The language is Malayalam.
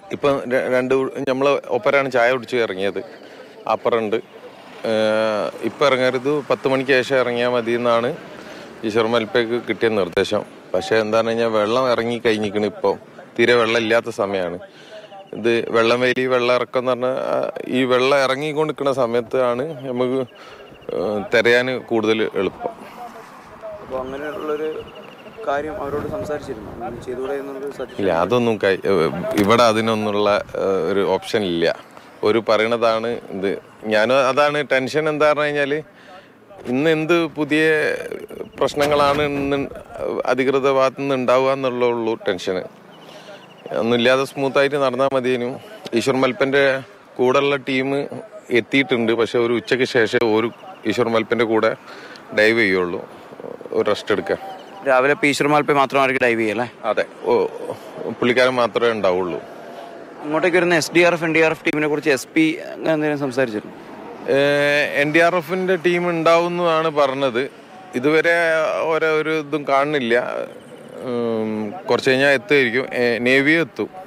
ഇപ്പം ര- രണ്ട് നമ്മൾ ഒപ്പരാണ് ചായ കുടിച്ച് ഇറങ്ങിയത് അപ്പറുണ്ട് ഇപ്പം ഇറങ്ങരുത് പത്ത് മണിക്ക് ശേഷം ഇറങ്ങിയാൽ മതി എന്നാണ് ഈശ്വർ മൽപ്പയ്ക്ക് കിട്ടിയ നിർദ്ദേശം പക്ഷെ എന്താണെന്ന് കഴിഞ്ഞാൽ വെള്ളം ഇറങ്ങി കഴിഞ്ഞിരിക്കണ് ഇപ്പോൾ തീരെ വെള്ളം ഇല്ലാത്ത സമയമാണ് ഇത് വെള്ളം വേലി വെള്ളം ഇറക്കം എന്ന് പറഞ്ഞാൽ ആ, ഈ വെള്ളം ഇറങ്ങിക്കൊണ്ടിരിക്കുന്ന സമയത്താണ് നമുക്ക് തിരയാൻ കൂടുതൽ എളുപ്പം അപ്പോൾ അങ്ങനെയുള്ളൊരു കാര്യം അവരോട് സംസാരിച്ചിരുന്നു അങ്ങനെ ചെയ്തുകൂടെ എന്നുള്ളൊരു സജഷൻ ഇല്ല അതൊന്നും കൈ- ഏഹ് ഇവിടെ അതിനൊന്നുള്ള ഏഹ് ഒരു ഓപ്ഷൻ ഇല്ല ഒരു പറയണതാണ് ഇത് ഞാൻ അതാണ് ടെൻഷൻ എന്താ പറഞ്ഞു കഴിഞ്ഞാല് ഇന്ന് എന്ത് പുതിയ പ്രശ്നങ്ങളാണ് ഇന്ന് അധികൃത ഭാഗത്തു നിന്ന് ഉണ്ടാവുക എന്നുള്ളൂ ടെൻഷന് ഒന്നുമില്ലാതെ സ്മൂത്തായിട്ട് നടന്നാൽ മതിയേനും ഈശ്വർ മൽപ്പന്റെ കൂടെയുള്ള ടീം എത്തിയിട്ടുണ്ട് പക്ഷെ ഒരു ഉച്ചയ്ക്ക് ശേഷം ഒരു ഈശ്വർ മൽപ്പന്റെ കൂടെ ഡൈവ് ചെയ്യുള്ളൂ ഒരു റെസ്റ്റ് എടുക്കാൻ രാവിലെ പീശ്വർ മാൽപ്പെ മാത്രമായിരിക്കും ഡൈവ് ചെയ്യല്ലേ അതെ ഓ പുള്ളിക്കാരൻ മാത്രമേ ഉണ്ടാവുള്ളൂ ഇങ്ങോട്ടേക്ക് വരുന്ന S D R F N D R F ടീമിനെ കുറിച്ച് എസ് പി എന്തെങ്കിലും സംസാരിച്ചിരുന്നു എൻ ഡി ആർ എഫിന്റെ ടീം ഉണ്ടാവുന്നതാണ് പറഞ്ഞത് ഇതുവരെ ഓരോ ഒരു ഇതും കാണുന്നില്ല ഉം, കുറച്ച് കഴിഞ്ഞാൽ എത്തുമായിരിക്കും നേവിയും എത്തും